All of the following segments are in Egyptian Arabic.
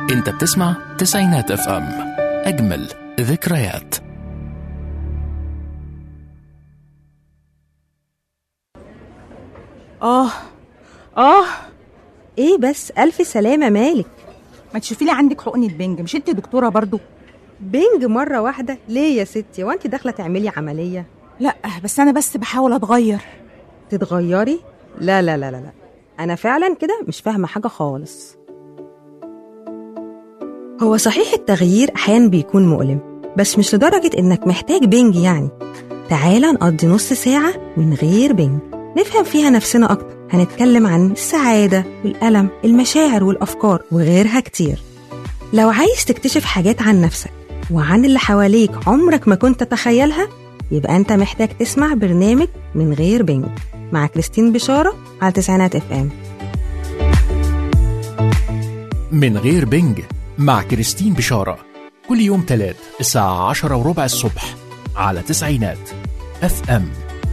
انت بتسمع تسعينات اف ام اجمل ذكريات اه اه ايه بس الف سلامه مالك ما تشوفي لي عندك حقنه بنج مش انت دكتوره برضو بنج مره واحده ليه يا ستي وانت داخله تعملي عمليه لا بس انا بس بحاول اتغير تتغيري لا لا لا لا لا انا فعلا كده مش فاهمه حاجه خالص هو صحيح التغيير احيانا بيكون مؤلم بس مش لدرجه انك محتاج بنج يعني تعالى نقضي نص ساعه من غير بنج نفهم فيها نفسنا اكتر هنتكلم عن السعاده والالم المشاعر والافكار وغيرها كتير لو عايز تكتشف حاجات عن نفسك وعن اللي حواليك عمرك ما كنت تتخيلها يبقى انت محتاج تسمع برنامج من غير بنج مع كريستين بشارة على تسعينات اف ام من غير بنج مع كريستين بشارة كل يوم تلات الساعة عشرة وربع الصبح على تسعينات اف ام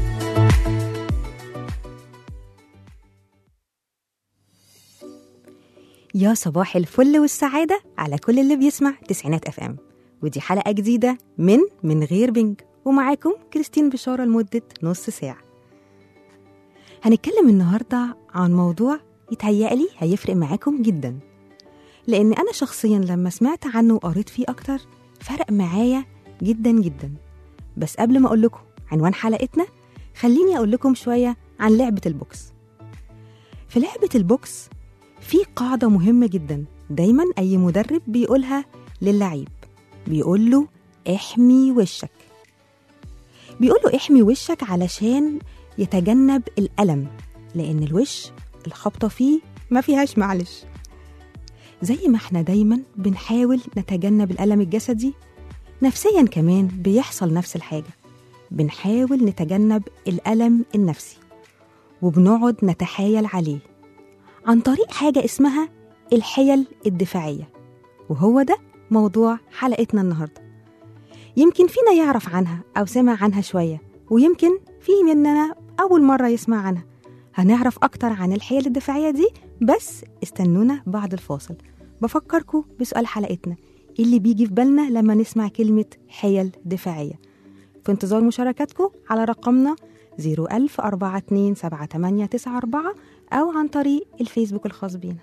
يا صباح الفل والسعادة على كل اللي بيسمع تسعينات اف ام ودي حلقة جديدة من من غير بنج ومعاكم كريستين بشارة لمدة نص ساعة هنتكلم النهاردة عن موضوع يتهيألي هيفرق معاكم جدا لأن أنا شخصيا لما سمعت عنه وقريت فيه أكتر فرق معايا جدا جدا بس قبل ما أقول لكم عنوان حلقتنا خليني أقول لكم شوية عن لعبة البوكس في لعبة البوكس في قاعدة مهمة جدا دايما أي مدرب بيقولها للعيب بيقول له احمي وشك بيقول له احمي وشك علشان يتجنب الألم لأن الوش الخبطة فيه ما فيهاش معلش زي ما احنا دايما بنحاول نتجنب الألم الجسدي نفسيا كمان بيحصل نفس الحاجة بنحاول نتجنب الألم النفسي وبنقعد نتحايل عليه عن طريق حاجة اسمها الحيل الدفاعية وهو ده موضوع حلقتنا النهاردة يمكن فينا يعرف عنها أو سمع عنها شوية ويمكن في مننا أول مرة يسمع عنها هنعرف أكتر عن الحيل الدفاعية دي بس استنونا بعد الفاصل بفكركم بسؤال حلقتنا إيه اللي بيجي في بالنا لما نسمع كلمة حيل دفاعية في انتظار مشاركاتكم على رقمنا 010427894 أو عن طريق الفيسبوك الخاص بينا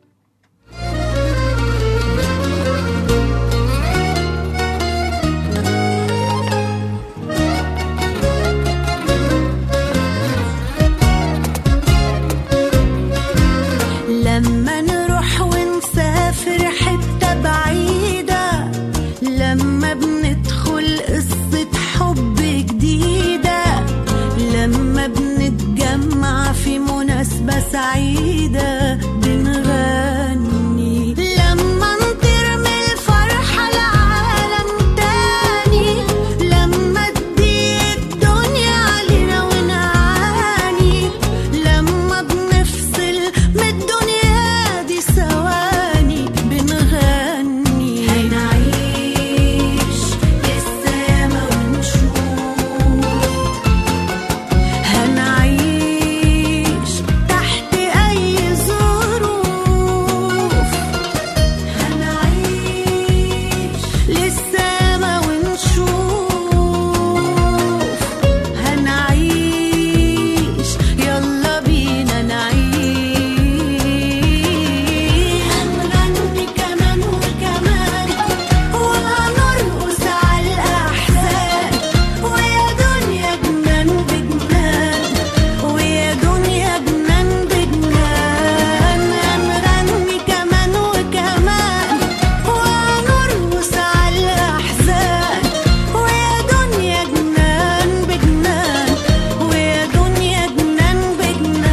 لما نروح ونسافر حتة بعيدة لما بندخل قصة حب جديدة لما بنتجمع في مناسبة سعيدة بنغني لما نطير من الفرحة لعالم تاني لما تضيق الدنيا علينا ونعاني لما بنفصل من الدنيا دي ثواني بنغني هنعيش للسما ونشوف هنعيش تحت أي ظروف هنعيش للسما ونشوف هنعيش يلا بينا نعيش هنغني كمان وكمان وهنرقص على الأحزان ويا دنيا جنان بجنان ويا دنيا جنان بجنان هنغني كمان وكمان وهنرقص على الأحزان ويا دنيا جنان بجنان ويا دنيا جنان بجنان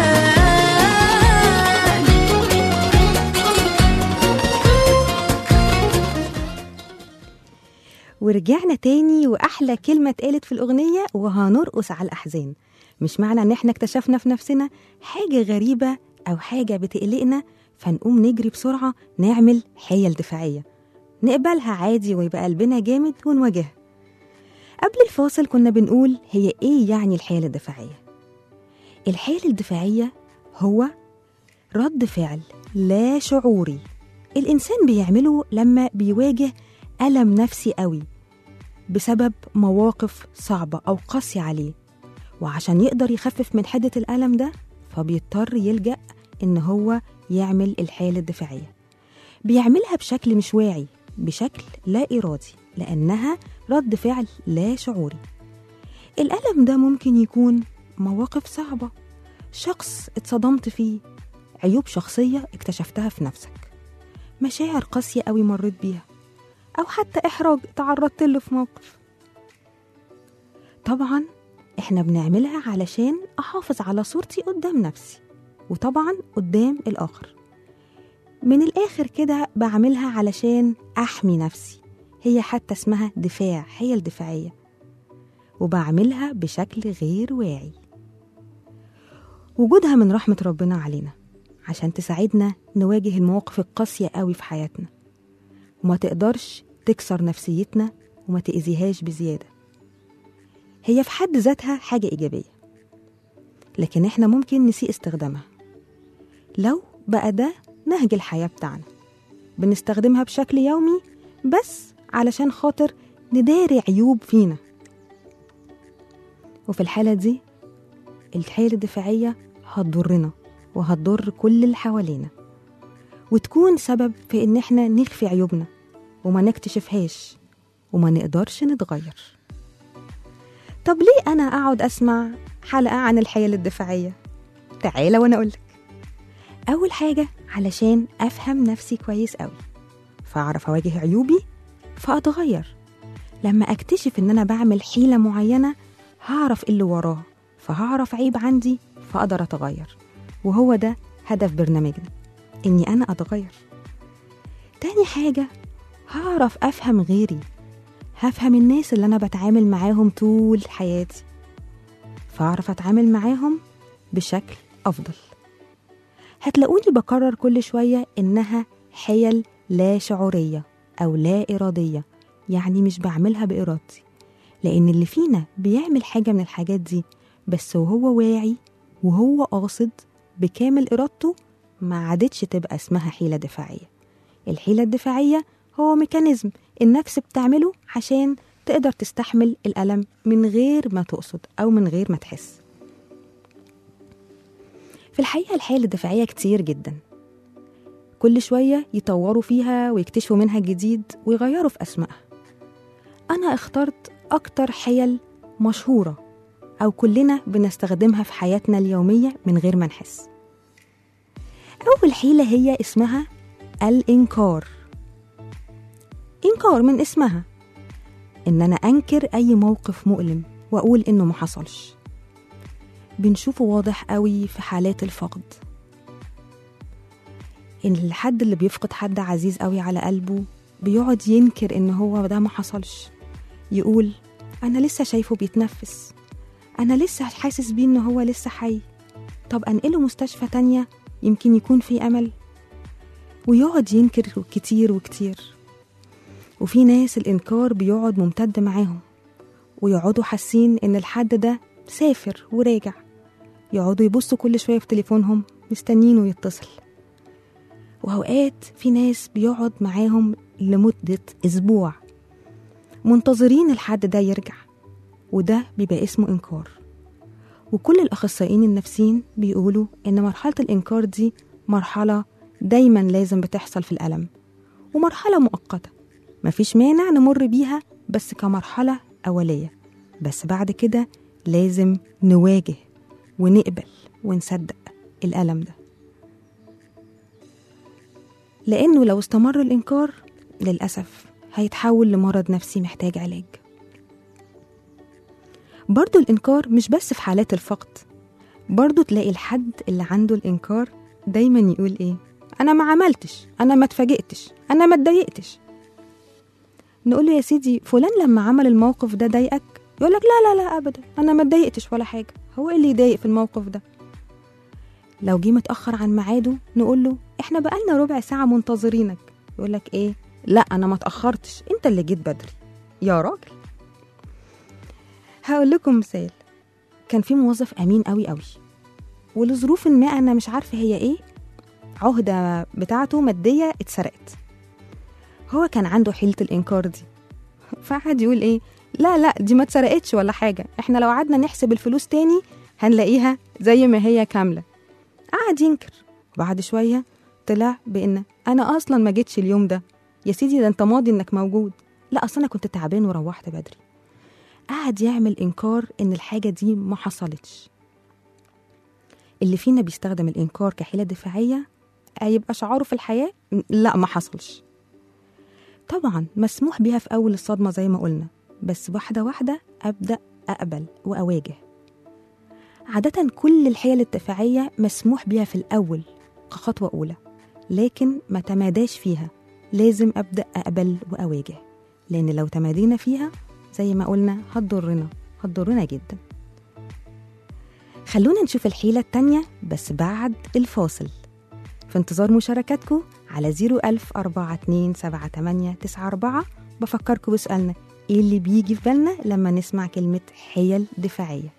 ورجعنا تاني وأحلى كلمة اتقالت في الأغنية وهنرقص على الأحزان مش معنى إن إحنا اكتشفنا في نفسنا حاجة غريبة أو حاجة بتقلقنا فنقوم نجري بسرعة نعمل حيل دفاعية نقبلها عادي ويبقى قلبنا جامد ونواجهها قبل الفاصل كنا بنقول هي إيه يعني الحيل الدفاعية الحيل الدفاعية هو رد فعل لا شعوري الإنسان بيعمله لما بيواجه ألم نفسي قوي بسبب مواقف صعبة أو قاسية عليه وعشان يقدر يخفف من حدة الألم ده فبيضطر يلجأ إن هو يعمل الحالة الدفاعية بيعملها بشكل مش واعي بشكل لا إرادي لأنها رد فعل لا شعوري الألم ده ممكن يكون مواقف صعبة شخص اتصدمت فيه عيوب شخصية اكتشفتها في نفسك مشاعر قاسية قوي مريت بيها أو حتى إحراج تعرضت له في موقف طبعا إحنا بنعملها علشان أحافظ على صورتي قدام نفسي وطبعا قدام الآخر من الآخر كده بعملها علشان أحمي نفسي هي حتى اسمها دفاع هي الدفاعية وبعملها بشكل غير واعي وجودها من رحمة ربنا علينا عشان تساعدنا نواجه المواقف القاسية قوي في حياتنا وما تقدرش تكسر نفسيتنا وما تأذيهاش بزيادة هي في حد ذاتها حاجة إيجابية لكن إحنا ممكن نسيء استخدامها لو بقى ده نهج الحياة بتاعنا بنستخدمها بشكل يومي بس علشان خاطر نداري عيوب فينا وفي الحالة دي الحالة الدفاعية هتضرنا وهتضر كل اللي حوالينا وتكون سبب في إن إحنا نخفي عيوبنا وما نكتشفهاش وما نقدرش نتغير طب ليه أنا أقعد أسمع حلقة عن الحيل الدفاعية؟ تعالى وأنا أقولك أول حاجة علشان أفهم نفسي كويس أوي فأعرف أواجه عيوبي فأتغير لما أكتشف إن أنا بعمل حيلة معينة هعرف اللي وراها فهعرف عيب عندي فأقدر أتغير وهو ده هدف برنامجنا إني أنا أتغير تاني حاجة هعرف أفهم غيري هفهم الناس اللي أنا بتعامل معاهم طول حياتي فأعرف أتعامل معاهم بشكل أفضل هتلاقوني بكرر كل شوية إنها حيل لا شعورية أو لا إرادية يعني مش بعملها بإرادتي لأن اللي فينا بيعمل حاجة من الحاجات دي بس وهو واعي وهو قاصد بكامل إرادته ما عادتش تبقى اسمها حيلة دفاعية الحيلة الدفاعية هو ميكانيزم النفس بتعمله عشان تقدر تستحمل الألم من غير ما تقصد أو من غير ما تحس في الحقيقة الحيل الدفاعية كتير جدا كل شوية يطوروا فيها ويكتشفوا منها جديد ويغيروا في أسمائها أنا اخترت أكتر حيل مشهورة أو كلنا بنستخدمها في حياتنا اليومية من غير ما نحس أول حيلة هي اسمها الإنكار إنكار من اسمها إن أنا أنكر أي موقف مؤلم وأقول إنه ما حصلش بنشوفه واضح قوي في حالات الفقد إن الحد اللي بيفقد حد عزيز قوي على قلبه بيقعد ينكر إن هو ده ما حصلش يقول أنا لسه شايفه بيتنفس أنا لسه حاسس بيه إن هو لسه حي طب أنقله مستشفى تانية يمكن يكون في أمل ويقعد ينكر كتير وكتير وفي ناس الإنكار بيقعد ممتد معاهم ويقعدوا حاسين إن الحد ده سافر وراجع يقعدوا يبصوا كل شوية في تليفونهم مستنينه يتصل وأوقات في ناس بيقعد معاهم لمدة أسبوع منتظرين الحد ده يرجع وده بيبقى اسمه إنكار وكل الأخصائيين النفسيين بيقولوا إن مرحلة الإنكار دي مرحلة دايما لازم بتحصل في الألم ومرحلة مؤقتة مفيش مانع نمر بيها بس كمرحلة أولية بس بعد كده لازم نواجه ونقبل ونصدق الألم ده لأنه لو استمر الإنكار للأسف هيتحول لمرض نفسي محتاج علاج برضو الإنكار مش بس في حالات الفقد برضو تلاقي الحد اللي عنده الإنكار دايما يقول إيه أنا ما عملتش أنا ما اتفاجئتش أنا ما اتضايقتش نقول له يا سيدي فلان لما عمل الموقف ده ضايقك يقول لك لا لا لا ابدا انا ما اتضايقتش ولا حاجه هو ايه اللي يضايق في الموقف ده لو جه متاخر عن ميعاده نقول له احنا بقالنا ربع ساعه منتظرينك يقول لك ايه لا انا ما اتاخرتش انت اللي جيت بدري يا راجل هقول لكم مثال كان في موظف امين قوي قوي ولظروف ما انا مش عارفه هي ايه عهدة بتاعته مادية اتسرقت هو كان عنده حيلة الإنكار دي فقعد يقول إيه لا لا دي ما اتسرقتش ولا حاجة احنا لو قعدنا نحسب الفلوس تاني هنلاقيها زي ما هي كاملة قعد ينكر بعد شوية طلع بإن أنا أصلا ما جيتش اليوم ده يا سيدي ده أنت ماضي إنك موجود لا أصلا أنا كنت تعبان وروحت بدري قعد يعمل إنكار إن الحاجة دي ما حصلتش اللي فينا بيستخدم الإنكار كحيلة دفاعية هيبقى شعاره في الحياة م- لا ما حصلش طبعا مسموح بيها في أول الصدمة زي ما قلنا بس واحدة واحدة أبدأ أقبل وأواجه عادة كل الحيل الدفاعية مسموح بيها في الأول كخطوة أولى لكن ما تماداش فيها لازم أبدأ أقبل وأواجه لأن لو تمادينا فيها زي ما قلنا هتضرنا هتضرنا جدا خلونا نشوف الحيلة التانية بس بعد الفاصل في انتظار مشاركاتكم على 010427894 بفكركم بسؤالنا ايه اللي بيجي في بالنا لما نسمع كلمة حيل دفاعية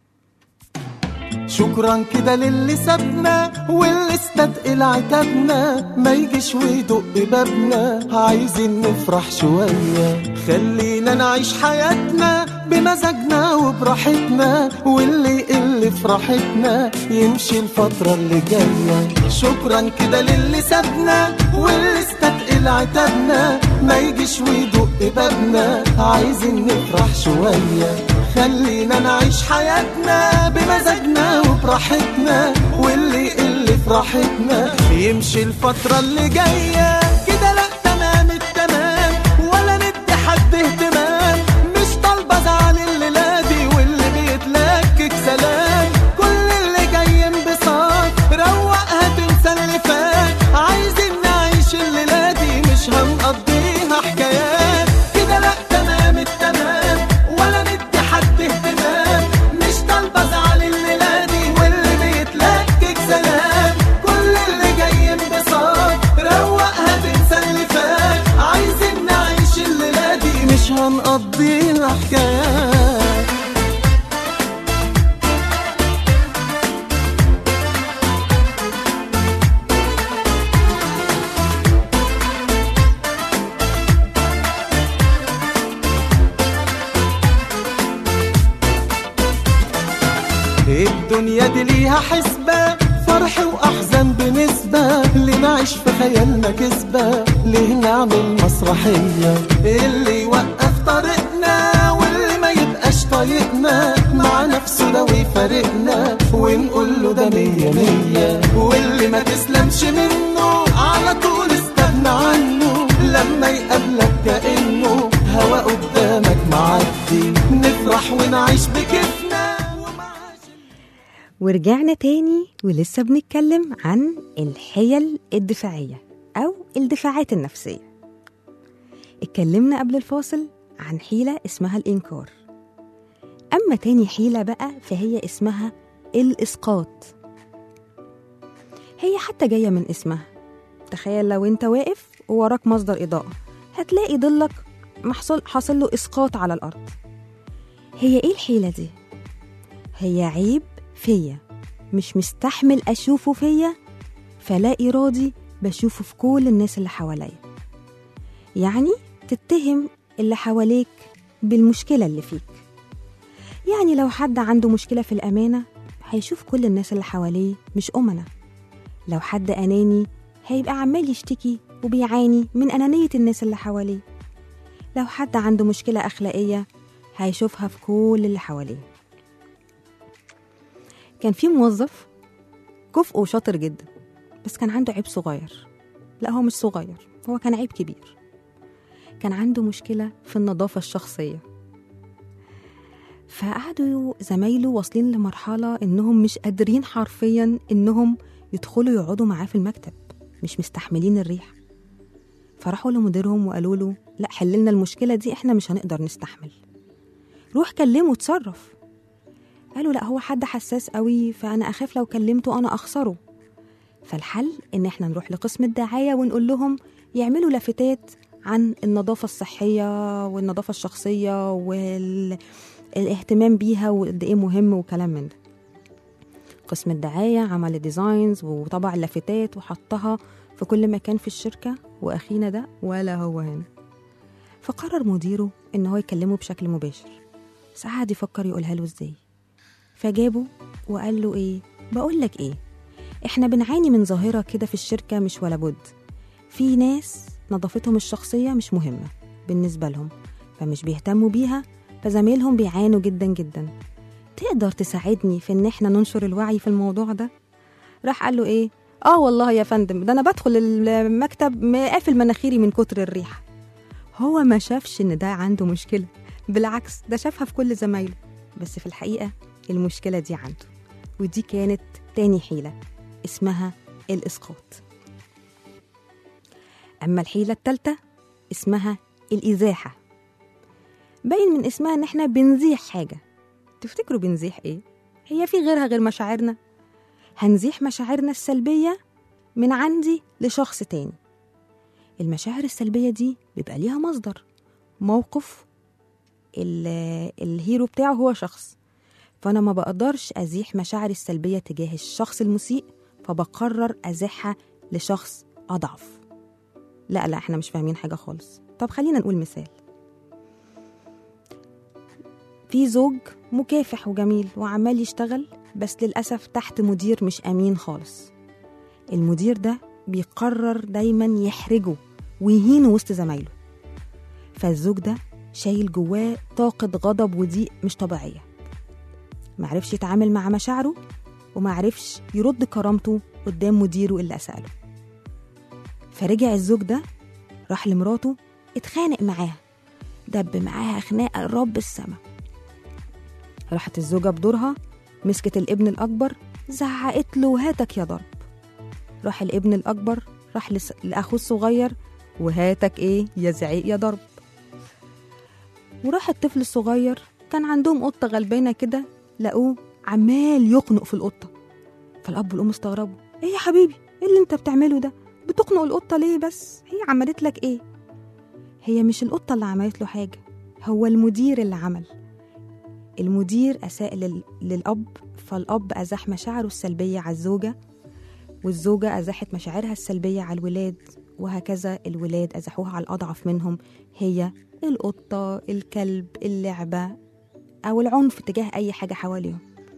شكرا كده للي سابنا واللي استثقل عتابنا ما يجيش ويدق بابنا عايزين نفرح شوية خلينا نعيش حياتنا بمزاجنا وبراحتنا واللي يقل فرحتنا يمشي الفترة اللي جاية شكرا كده للي سابنا واللي استثقل عتابنا ما يجيش ويدق بابنا عايزين نفرح شوية خلينا نعيش حياتنا بمزاجنا وبراحتنا واللي يقل فرحتنا يمشي الفترة اللي جاية كده لا تمام التمام ولا ندي حد اهتمام مش طالبة زعل الليلة دي واللي بيتلكك سلام كل اللي جاي انبساط روقها تنسى اللي فات عايزين نعيش الليلة دي مش هنقضيها حكايات كده لا تمام التمام ولا ندي حد اهتمام مش طالبة زعل الليلة دي واللي بيتلكك سلام كل اللي جاي انبساط روقها تنسى اللي فات عايزين نعيش الليلة دي مش هنقضيها حكايات الدنيا دي ليها حسبة فرح وأحزان بنسبة اللي نعيش في خيالنا كسبة ليه نعمل مسرحية اللي يوقف طريقنا واللي ما يبقاش طايقنا مع نفسه لو يفارقنا ونقول له ده مية مية واللي ما تسلمش منه على طول استغنى عنه لما يقابلك كأنه هوا قدامك معدي نفرح ونعيش بكيفنا ومعاش ورجعنا تاني ولسه بنتكلم عن الحيل الدفاعية أو الدفاعات النفسية اتكلمنا قبل الفاصل عن حيلة اسمها الإنكار أما تاني حيلة بقى فهي اسمها الإسقاط هي حتى جاية من اسمها تخيل لو انت واقف ووراك مصدر إضاءة هتلاقي ظلك محصل حاصل له إسقاط على الأرض هي إيه الحيلة دي؟ هي عيب فيا مش مستحمل أشوفه فيا فلا إرادي بشوفه في كل الناس اللي حواليا يعني تتهم اللي حواليك بالمشكلة اللي فيك يعني لو حد عنده مشكلة في الأمانة هيشوف كل الناس اللي حواليه مش أمنة لو حد أناني هيبقى عمال يشتكي وبيعاني من أنانية الناس اللي حواليه لو حد عنده مشكلة أخلاقية هيشوفها في كل اللي حواليه كان في موظف كفء وشاطر جدا بس كان عنده عيب صغير لا هو مش صغير هو كان عيب كبير كان عنده مشكلة في النظافة الشخصية فقعدوا زمايله واصلين لمرحلة إنهم مش قادرين حرفيا إنهم يدخلوا يقعدوا معاه في المكتب مش مستحملين الريح فراحوا لمديرهم وقالوا له لا حللنا المشكلة دي احنا مش هنقدر نستحمل روح كلمه وتصرف قالوا لا هو حد حساس قوي فأنا أخاف لو كلمته أنا أخسره فالحل إن احنا نروح لقسم الدعاية ونقول لهم يعملوا لافتات عن النظافة الصحية والنظافة الشخصية والاهتمام بيها وقد إيه مهم وكلام من ده قسم الدعاية عمل ديزاينز وطبع لافتات وحطها في كل مكان في الشركة وأخينا ده ولا هو هنا فقرر مديره إن هو يكلمه بشكل مباشر بس قعد يفكر يقولها له إزاي فجابه وقال له إيه بقول لك إيه إحنا بنعاني من ظاهرة كده في الشركة مش ولا بد في ناس نظافتهم الشخصية مش مهمة بالنسبة لهم فمش بيهتموا بيها فزمايلهم بيعانوا جدا جدا تقدر تساعدني في ان احنا ننشر الوعي في الموضوع ده راح قال له ايه اه والله يا فندم ده انا بدخل المكتب قافل مناخيري من كتر الريحه هو ما شافش ان ده عنده مشكله بالعكس ده شافها في كل زمايله بس في الحقيقه المشكله دي عنده ودي كانت تاني حيله اسمها الاسقاط اما الحيله التالته اسمها الازاحه باين من اسمها ان احنا بنزيح حاجه تفتكروا بنزيح ايه هي في غيرها غير مشاعرنا هنزيح مشاعرنا السلبيه من عندي لشخص تاني المشاعر السلبيه دي بيبقى ليها مصدر موقف ال- الهيرو بتاعه هو شخص فانا ما بقدرش ازيح مشاعري السلبيه تجاه الشخص المسيء فبقرر ازيحها لشخص اضعف لا لا احنا مش فاهمين حاجه خالص طب خلينا نقول مثال في زوج مكافح وجميل وعمال يشتغل بس للأسف تحت مدير مش أمين خالص المدير ده بيقرر دايما يحرجه ويهينه وسط زمايله فالزوج ده شايل جواه طاقة غضب وضيق مش طبيعية معرفش يتعامل مع مشاعره ومعرفش يرد كرامته قدام مديره اللي أسأله فرجع الزوج ده راح لمراته اتخانق معاها دب معاها خناقة رب السما راحت الزوجة بدورها مسكت الابن الأكبر زعقت له هاتك يا ضرب راح الابن الأكبر راح لس- لأخوه الصغير وهاتك إيه يا زعيق يا ضرب وراح الطفل الصغير كان عندهم قطة غلبانة كده لقوه عمال يخنق في القطة فالأب والأم استغربوا إيه يا حبيبي إيه اللي أنت بتعمله ده بتخنق القطة ليه بس هي عملت لك إيه هي مش القطة اللي عملت له حاجة هو المدير اللي عمل المدير أساء لل... للأب فالأب أزاح مشاعره السلبية على الزوجة والزوجة أزاحت مشاعرها السلبية على الولاد وهكذا الولاد أزاحوها على الأضعف منهم هي القطة الكلب اللعبة أو العنف تجاه أي حاجة حواليهم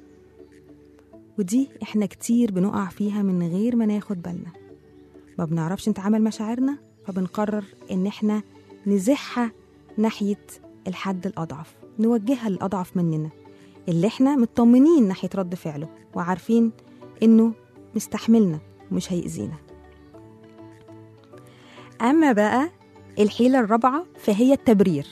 ودي إحنا كتير بنقع فيها من غير ما ناخد بالنا ما بنعرفش نتعامل مشاعرنا فبنقرر إن إحنا نزحها ناحية الحد الأضعف نوجهها للأضعف مننا اللي إحنا مطمنين ناحية رد فعله وعارفين إنه مستحملنا ومش هيأذينا أما بقى الحيلة الرابعة فهي التبرير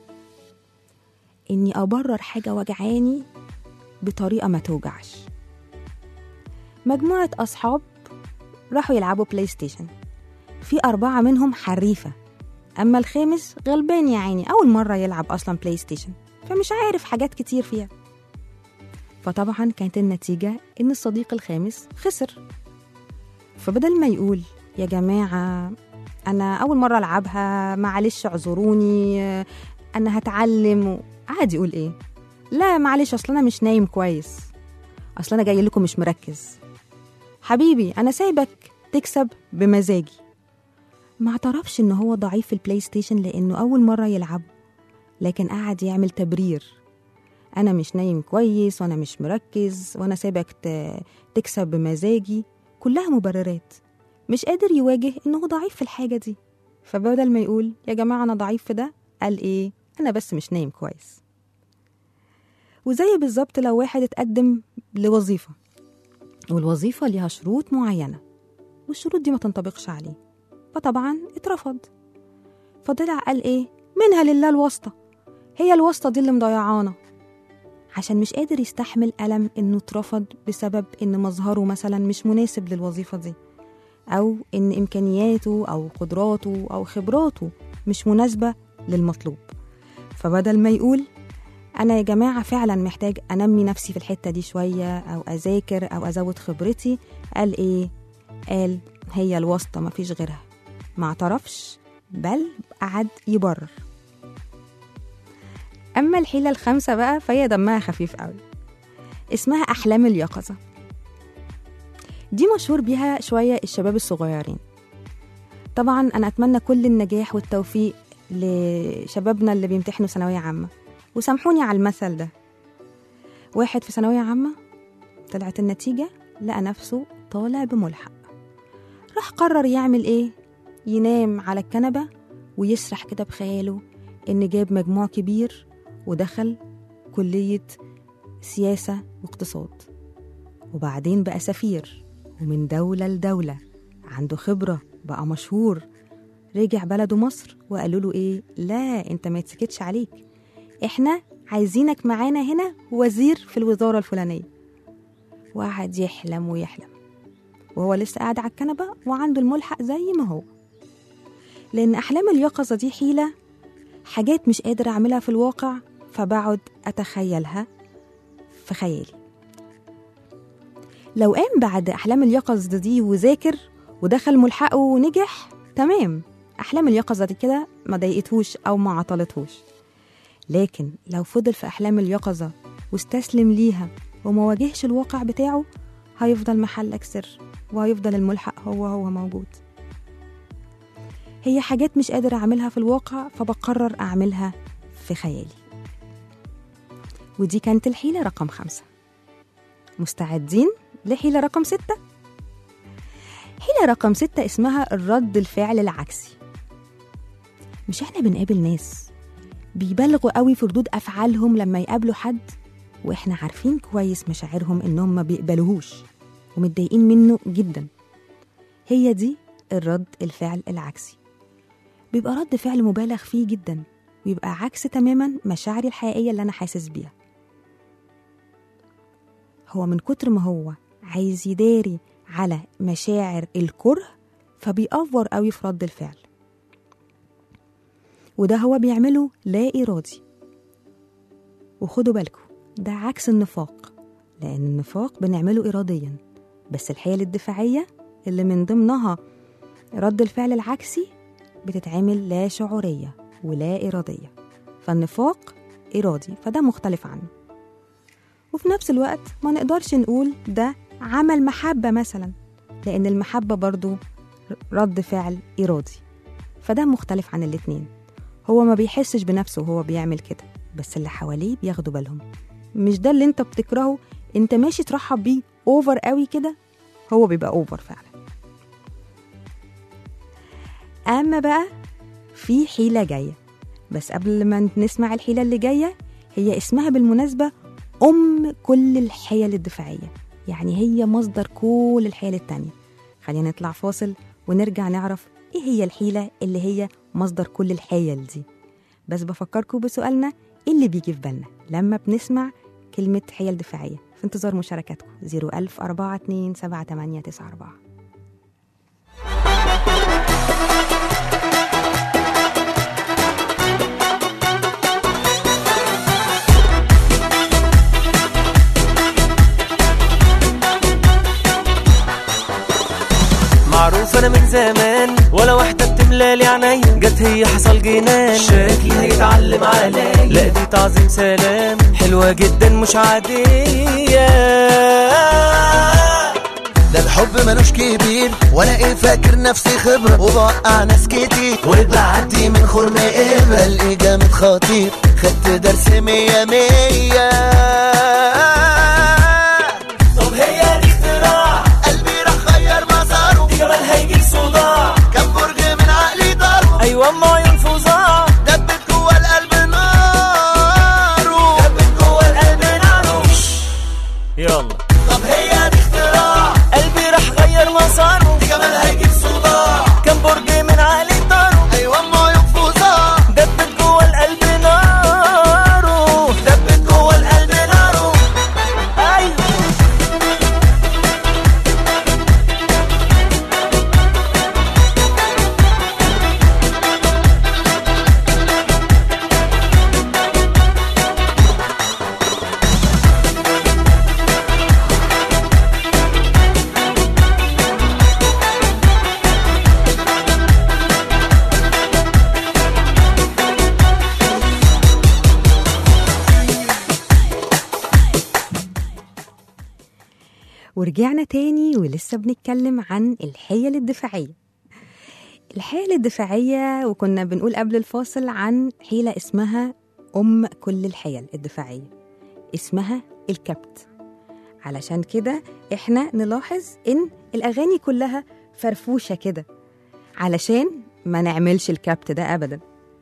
إني أبرر حاجة وجعاني بطريقة ما توجعش مجموعة أصحاب راحوا يلعبوا بلاي ستيشن في أربعة منهم حريفة أما الخامس غلبان يا عيني أول مرة يلعب أصلا بلاي ستيشن فمش عارف حاجات كتير فيها فطبعا كانت النتيجة إن الصديق الخامس خسر فبدل ما يقول يا جماعة أنا أول مرة ألعبها معلش اعذروني أنا هتعلم عادي يقول إيه لا معلش أصل أنا مش نايم كويس أصل أنا جاي لكم مش مركز حبيبي أنا سايبك تكسب بمزاجي ما اعترفش إن هو ضعيف في البلاي ستيشن لأنه أول مرة يلعبه لكن قعد يعمل تبرير أنا مش نايم كويس وأنا مش مركز وأنا سايبك ت- تكسب بمزاجي كلها مبررات مش قادر يواجه إنه ضعيف في الحاجة دي فبدل ما يقول يا جماعة أنا ضعيف في ده قال إيه أنا بس مش نايم كويس وزي بالظبط لو واحد اتقدم لوظيفة والوظيفة ليها شروط معينة والشروط دي ما تنطبقش عليه فطبعا اترفض فطلع قال ايه منها لله الواسطة هي الواسطة دي اللي مضيعانا عشان مش قادر يستحمل ألم إنه اترفض بسبب إن مظهره مثلا مش مناسب للوظيفة دي أو إن إمكانياته أو قدراته أو خبراته مش مناسبة للمطلوب فبدل ما يقول أنا يا جماعة فعلا محتاج أنمي نفسي في الحتة دي شوية أو أذاكر أو أزود خبرتي قال إيه؟ قال هي الواسطة مفيش غيرها ما اعترفش بل قعد يبرر أما الحيلة الخامسة بقى فهي دمها خفيف قوي اسمها أحلام اليقظة دي مشهور بيها شوية الشباب الصغيرين طبعا أنا أتمنى كل النجاح والتوفيق لشبابنا اللي بيمتحنوا ثانوية عامة وسامحوني على المثل ده واحد في ثانوية عامة طلعت النتيجة لقى نفسه طالع بملحق راح قرر يعمل ايه ينام على الكنبة ويسرح كده بخياله إن جاب مجموع كبير ودخل كلية سياسة واقتصاد وبعدين بقى سفير ومن دولة لدولة عنده خبرة بقى مشهور رجع بلده مصر وقالوا له ايه لا انت ما يتسكتش عليك احنا عايزينك معانا هنا وزير في الوزارة الفلانية وقعد يحلم ويحلم وهو لسه قاعد على الكنبة وعنده الملحق زي ما هو لأن أحلام اليقظة دي حيلة حاجات مش قادر أعملها في الواقع فبقعد أتخيلها في خيالي لو قام بعد أحلام اليقظة دي وذاكر ودخل ملحقه ونجح تمام أحلام اليقظة دي كده ما ضايقتهوش أو ما عطلتهوش لكن لو فضل في أحلام اليقظة واستسلم ليها وما واجهش الواقع بتاعه هيفضل محلك سر وهيفضل الملحق هو هو موجود هي حاجات مش قادر أعملها في الواقع فبقرر أعملها في خيالي ودي كانت الحيلة رقم خمسة مستعدين لحيلة رقم ستة؟ حيلة رقم ستة اسمها الرد الفعل العكسي مش احنا بنقابل ناس بيبالغوا قوي في ردود أفعالهم لما يقابلوا حد واحنا عارفين كويس مشاعرهم انهم ما بيقبلوهوش ومتضايقين منه جدا هي دي الرد الفعل العكسي بيبقى رد فعل مبالغ فيه جدا ويبقى عكس تماما مشاعري الحقيقية اللي أنا حاسس بيها هو من كتر ما هو عايز يداري على مشاعر الكره فبيأفور قوي في رد الفعل وده هو بيعمله لا إرادي وخدوا بالكم ده عكس النفاق لأن النفاق بنعمله إراديا بس الحيل الدفاعية اللي من ضمنها رد الفعل العكسي بتتعمل لا شعورية ولا إرادية فالنفاق إرادي فده مختلف عنه وفي نفس الوقت ما نقدرش نقول ده عمل محبة مثلا لأن المحبة برضو رد فعل إرادي فده مختلف عن الاتنين هو ما بيحسش بنفسه وهو بيعمل كده بس اللي حواليه بياخدوا بالهم مش ده اللي انت بتكرهه انت ماشي ترحب بيه اوفر قوي كده هو بيبقى اوفر فعلا اما بقى في حيلة جاية بس قبل ما نسمع الحيلة اللي جاية هي اسمها بالمناسبة أم كل الحيل الدفاعية يعني هي مصدر كل الحيل التانية خلينا نطلع فاصل ونرجع نعرف ايه هي الحيلة اللي هي مصدر كل الحيل دي بس بفكركم بسؤالنا ايه اللي بيجي في بالنا لما بنسمع كلمة حيل دفاعية في انتظار مشاركاتكم 01000 42 7894 معروف انا من زمان ولا واحدة بتملالي عينيا جت هي حصل جنان شكلي هيتعلم عليا لا دي تعظيم سلام حلوة جدا مش عادية ده الحب ملوش كبير وانا ايه فاكر نفسي خبرة وبوقع ناس كتير وبعدي من خرم ابرة الاقي جامد خطير خدت درس مية مية طب هي دي اختراع قلبي راح غير مساره دي كمان هيجيب صداع كم برج من عقلي ضربه ايوه اما عيون فظاع دبت جوه القلب ناره دبت جوه القلب ناره يلا طب هي دي اختراع قلبي راح غير مساره دي كمان هيجيب صداع كان برج من عقلي طاره ايوه ما ينفذها دبت جوه القلب ناره دبت جوه القلب ناره ورجعنا تاني ولسه بنتكلم عن الحيل الدفاعية الحيل الدفاعية وكنا بنقول قبل الفاصل عن حيلة اسمها أم كل الحيل الدفاعية اسمها الكبت علشان كده احنا نلاحظ ان الأغاني كلها فرفوشة كده علشان ما نعملش الكبت ده أبدا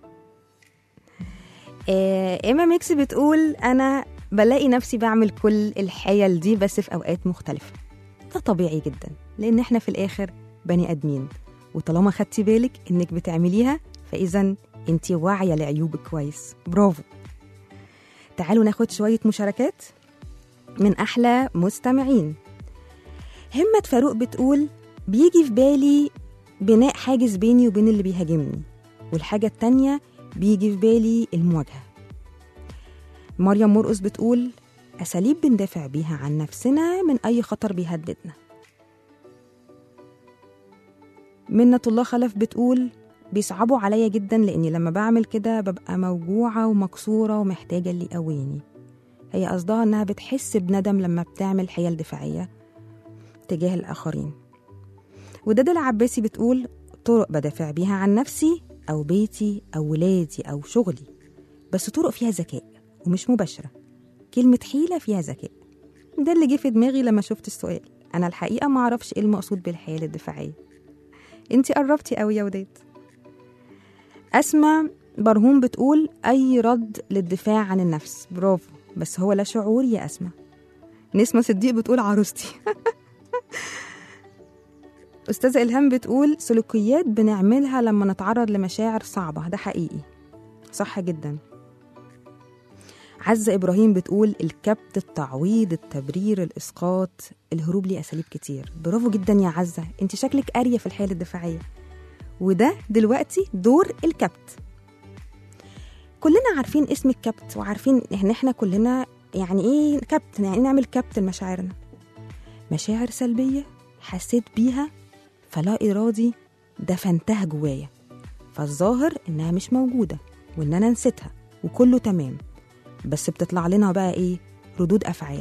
آه، إيما ميكس بتقول أنا بلاقي نفسي بعمل كل الحيل دي بس في أوقات مختلفة ده طبيعي جدا لأن احنا في الآخر بني آدمين وطالما خدتي بالك إنك بتعمليها فإذا أنت واعية لعيوبك كويس برافو تعالوا ناخد شوية مشاركات من أحلى مستمعين همة فاروق بتقول بيجي في بالي بناء حاجز بيني وبين اللي بيهاجمني والحاجة التانية بيجي في بالي المواجهة مريم مرقص بتقول أساليب بندافع بيها عن نفسنا من أي خطر بيهددنا منة الله خلف بتقول بيصعبوا عليا جدا لأني لما بعمل كده ببقى موجوعة ومكسورة ومحتاجة اللي يقويني هي قصدها إنها بتحس بندم لما بتعمل حيل دفاعية تجاه الآخرين ودادا العباسي بتقول طرق بدافع بيها عن نفسي أو بيتي أو ولادي أو شغلي بس طرق فيها ذكاء ومش مباشرة كلمة حيلة فيها ذكاء ده اللي جه في دماغي لما شفت السؤال أنا الحقيقة ما أعرفش إيه المقصود بالحيلة الدفاعية انتي قربتي قوي يا وداد أسمع برهوم بتقول أي رد للدفاع عن النفس برافو بس هو لا شعور يا أسمع نسمة صديق بتقول عروستي أستاذة إلهام بتقول سلوكيات بنعملها لما نتعرض لمشاعر صعبة ده حقيقي صح جدا عزة إبراهيم بتقول الكبت التعويض التبرير الإسقاط الهروب ليه أساليب كتير برافو جدا يا عزة انت شكلك قارية في الحالة الدفاعية وده دلوقتي دور الكبت كلنا عارفين اسم الكبت وعارفين ان احنا كلنا يعني ايه كبت يعني نعمل كبت لمشاعرنا مشاعر سلبية حسيت بيها فلا إرادي دفنتها جوايا فالظاهر إنها مش موجودة وإن أنا نسيتها وكله تمام بس بتطلع لنا بقى إيه ردود أفعال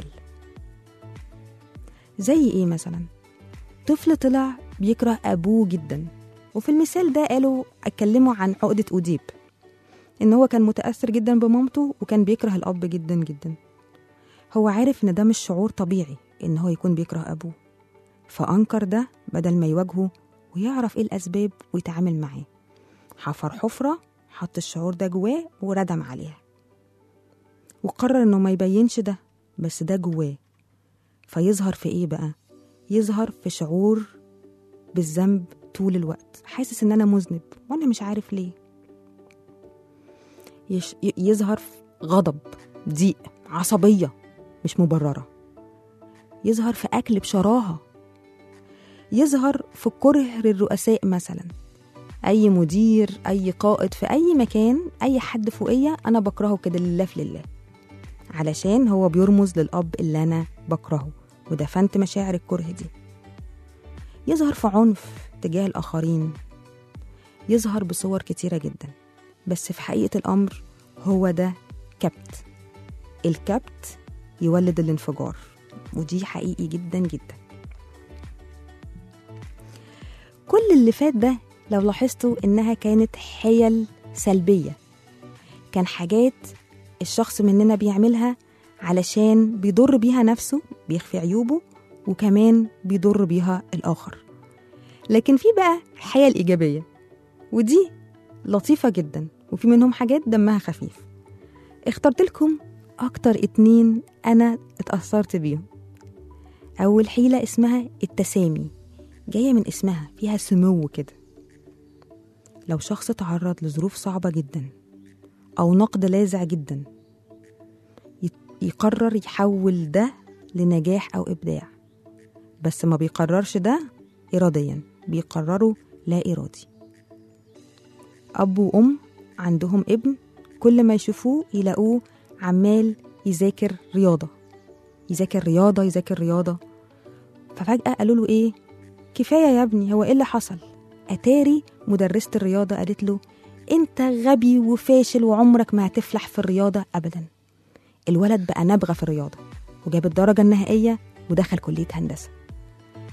زي إيه مثلا طفل طلع بيكره أبوه جدا وفي المثال ده قالوا اتكلموا عن عقدة أوديب إن هو كان متأثر جدا بمامته وكان بيكره الأب جدا جدا هو عارف إن ده مش شعور طبيعي إن هو يكون بيكره أبوه فأنكر ده بدل ما يواجهه ويعرف إيه الأسباب ويتعامل معاه حفر حفرة حط الشعور ده جواه وردم عليها وقرر إنه ما يبينش ده بس ده جواه فيظهر في إيه بقى؟ يظهر في شعور بالذنب طول الوقت حاسس إن أنا مذنب وأنا مش عارف ليه يش... ي- يظهر في غضب ضيق عصبية مش مبررة يظهر في أكل بشراهة يظهر في كره للرؤساء مثلا أي مدير أي قائد في أي مكان أي حد فوقية أنا بكرهه كده لله في لله علشان هو بيرمز للأب اللي أنا بكرهه ودفنت مشاعر الكره دي يظهر في عنف تجاه الآخرين يظهر بصور كتيرة جدا بس في حقيقة الأمر هو ده كبت الكبت يولد الانفجار ودي حقيقي جدا جدا كل اللي فات ده لو لاحظتوا إنها كانت حيل سلبية كان حاجات الشخص مننا بيعملها علشان بيضر بيها نفسه بيخفي عيوبه وكمان بيضر بيها الآخر لكن في بقى حيل إيجابية ودي لطيفة جدا وفي منهم حاجات دمها خفيف اخترت لكم أكتر اتنين أنا اتأثرت بيهم أول حيلة اسمها التسامي جاية من اسمها فيها سمو كده لو شخص تعرض لظروف صعبة جدا أو نقد لاذع جدا يت- يقرر يحول ده لنجاح أو إبداع بس ما بيقررش ده إراديا بيقرروا لا إرادي أب وأم عندهم ابن كل ما يشوفوه يلاقوه عمال يذاكر رياضة يذاكر رياضة يذاكر رياضة ففجأة قالوا له إيه كفاية يا ابني هو إيه اللي حصل أتاري مدرسة الرياضة قالت له أنت غبي وفاشل وعمرك ما هتفلح في الرياضة أبدا الولد بقى نابغة في الرياضة وجاب الدرجة النهائية ودخل كلية هندسة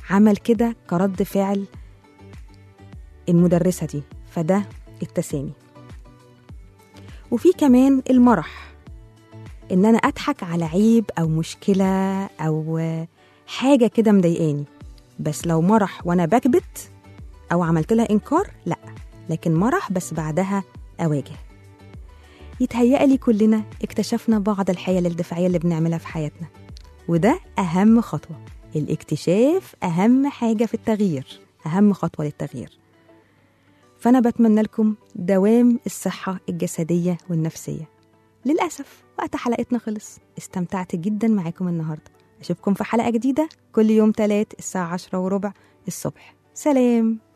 عمل كده كرد فعل المدرسة دي فده التسامي وفي كمان المرح ان انا اضحك على عيب او مشكله او حاجه كده مضايقاني بس لو مرح وانا بكبت او عملت لها انكار لا لكن مرح بس بعدها اواجه يتهيألي كلنا اكتشفنا بعض الحيل الدفاعيه اللي بنعملها في حياتنا وده اهم خطوه الاكتشاف اهم حاجه في التغيير اهم خطوه للتغيير فانا بتمنى لكم دوام الصحه الجسديه والنفسيه للأسف وقت حلقتنا خلص استمتعت جدا معاكم النهاردة أشوفكم في حلقة جديدة كل يوم تلات الساعة عشرة وربع الصبح سلام